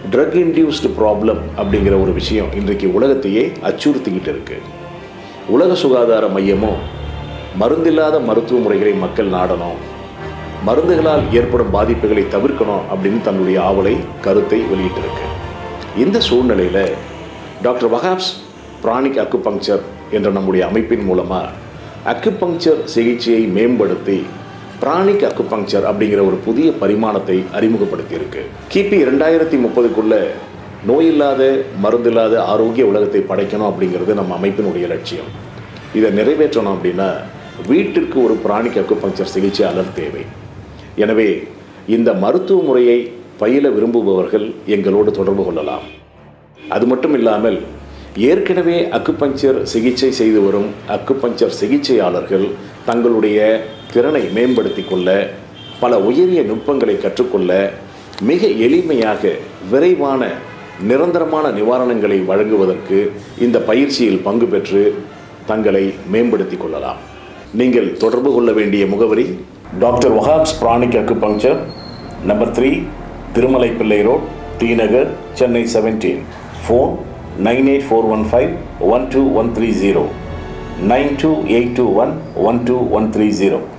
drug induced problem அப்படிங்கிற ஒரு விஷயம் இன்றைக்கு உலகத்தையே அச்சுறுத்திக்கிட்டு இருக்கு உலக சுகாதார மையமும் மருந்தில்லாத மருத்துவ முறைகளை மக்கள் நாடணும் மருந்துகளால் ஏற்படும் பாதிப்புகளை தவிர்க்கணும் அப்படின்னு தன்னுடைய ஆவலை கருத்தை வெளியிட்டிருக்கு இந்த சூழ்நிலையில் டாக்டர் வகாப்ஸ் பிராணிக் அக்குபங்க்சர் என்ற நம்முடைய அமைப்பின் மூலமாக அக்குபங்க்சர் சிகிச்சையை மேம்படுத்தி பிராணிக் அக்குபங்க்சர் அப்படிங்கிற ஒரு புதிய பரிமாணத்தை அறிமுகப்படுத்தியிருக்கு கிபி ரெண்டாயிரத்தி முப்பதுக்குள்ள நோயில்லாத மருந்தில்லாத ஆரோக்கிய உலகத்தை படைக்கணும் அப்படிங்கிறது நம்ம அமைப்பினுடைய லட்சியம் இதை நிறைவேற்றணும் அப்படின்னா வீட்டிற்கு ஒரு பிராணிக் அக்குபங்க்சர் சிகிச்சையாளர் தேவை எனவே இந்த மருத்துவ முறையை பயில விரும்புபவர்கள் எங்களோடு தொடர்பு கொள்ளலாம் அது மட்டும் இல்லாமல் ஏற்கனவே அக்குபஞ்சர் சிகிச்சை செய்து வரும் அக்குபஞ்சர் சிகிச்சையாளர்கள் தங்களுடைய திறனை மேம்படுத்தி கொள்ள பல உயரிய நுட்பங்களை கற்றுக்கொள்ள மிக எளிமையாக விரைவான நிரந்தரமான நிவாரணங்களை வழங்குவதற்கு இந்த பயிற்சியில் பங்கு பெற்று தங்களை மேம்படுத்திக் கொள்ளலாம் நீங்கள் தொடர்பு கொள்ள வேண்டிய முகவரி doctor Wahab's pranic acupuncture number three Thirumalai Pillai road T Nagar Chennai seventeen phone nine eight four one five one two one three zero nine two eight two one one two one three zero